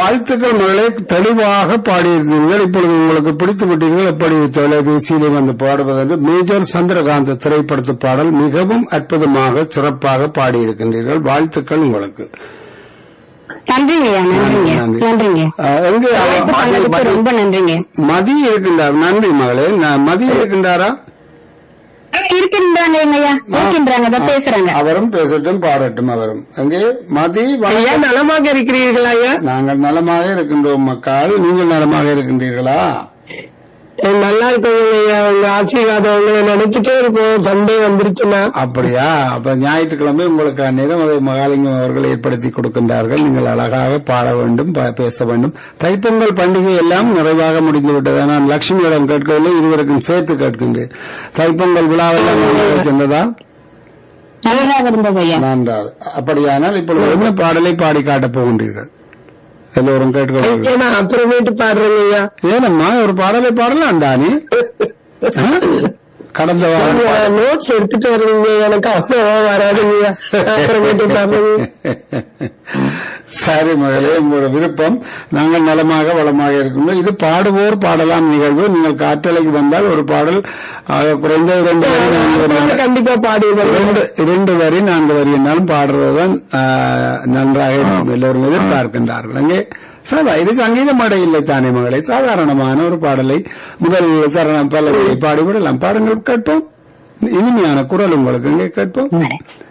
வாழ்த்துக்கள் மகளே தெளிவாக பாடியிருந்தீர்கள் இப்பொழுது உங்களுக்கு பிடித்து விட்டீர்கள் எப்படி தொலைபேசியிலே வந்து பாடுவதென்று மேஜர் சந்திரகாந்த் திரைப்படத்து பாடல் மிகவும் அற்புதமாக சிறப்பாக பாடியிருக்கின்றீர்கள் வாழ்த்துக்கள் உங்களுக்கு நன்றிங்க ஐயா நன்றிங்க நன்றி. நன்றிங்க அஹ், எங்கே அவ- வாய்ப்பு தந்ததுக்கு மதி- ரொம்ப நன்றிங்க மதி இருக்கின்றார் நன்றி மகளே ந- மதி இருக்கின்றாரா இருக்கின்றாங்க ஐயா இருக்கின்றாங்க இதோ பேசுறாங்க அவரும் பேசட்டும் பாடட்டும் அவரும் அங்கே மதி வணக்கம். ஐயா நலமாக இருக்கிறீர்களா ஐயா நாங்கள் நலமாக இருக்கின்றோம் மக்கள் நீங்கள் நலமாக இருக்கின்றீர்களா அஹ் நல்லா இருக்கீங்க ஐயா உங்க ஆசீர்வாதம் உங்களை நினைச்சிட்டே இருப்போம் சண்டே வந்துருச்சுன்னா அப்படியா அப்ப ஞாயிற்றுக்கிழமை உங்களுக்கு அந்நேரம் அதை மகாலிங்கம் அவர்கள் ஏற்படுத்தி கொடுக்கின்றார்கள் நீங்கள் அழகாக பாட வேண்டும் ப- பேச வேண்டும் தைப்பொங்கல் பண்டிகை எல்லாம் நிறைவாக முடிந்து விட்டது நான் லட்சுமியிடம் கேட்கவில்லை இருவருக்கும் சேர்த்து கேட்கின்றேன் தைப்பொங்கல் விழாவெல்லாம் நன்றாக சென்றதா நன்றாக இருந்தது ஐயா நன்றாக அப்படியானால் இப்பொழுது என்ன பாடலை பாடி காட்டப் போகின்றீர்கள் எல்லோரும் கேட்க ஏன்னா அப்புறமேட்டு பாடுறேங்க ஐயா ஏனம்மா ஒரு பாடலை பாடலாம் தானே ஆ? கடந்த வாரம் நோட்ஸ் எடுத்துட்டு வருவீங்க எனக்கு அவ்வளவா வராதுங்க ஐயா அப்புறமேட்டு பாடுறேங்க சரி மகளே உங்களோட விருப்பம் நாங்கள் நலமாக வளமாக இருக்கின்றோம் இது பாடுவோர் பாடலாம் நிகழ்வு நீங்கள் காற்றலைக்கு வந்தால் ஒரு பாடல் ஆக குறைந்த இரண்டு வரி நான்கு வரி கண்டிப்பா பாடிடுவேன் இரண்டு இரண்டு வரி நான்கு வரி இருந்தாலும் பாடுறதுதான் ஆ, நன்றாக இருக்கும் எல்லோரும் எதிர்பார்க்கின்றார்கள் அங்கே சாதா இது சங்கீத மடை இல்லை தானே மகளே சாதாரணமான ஒரு பாடலை முதல் சரணம் பல்லவியை பாடிவிடலாம் பாடுங்கள் கேட்போம் இனிமையான குரல் உங்களுக்கு இங்கே கேட்போம் வரேன்.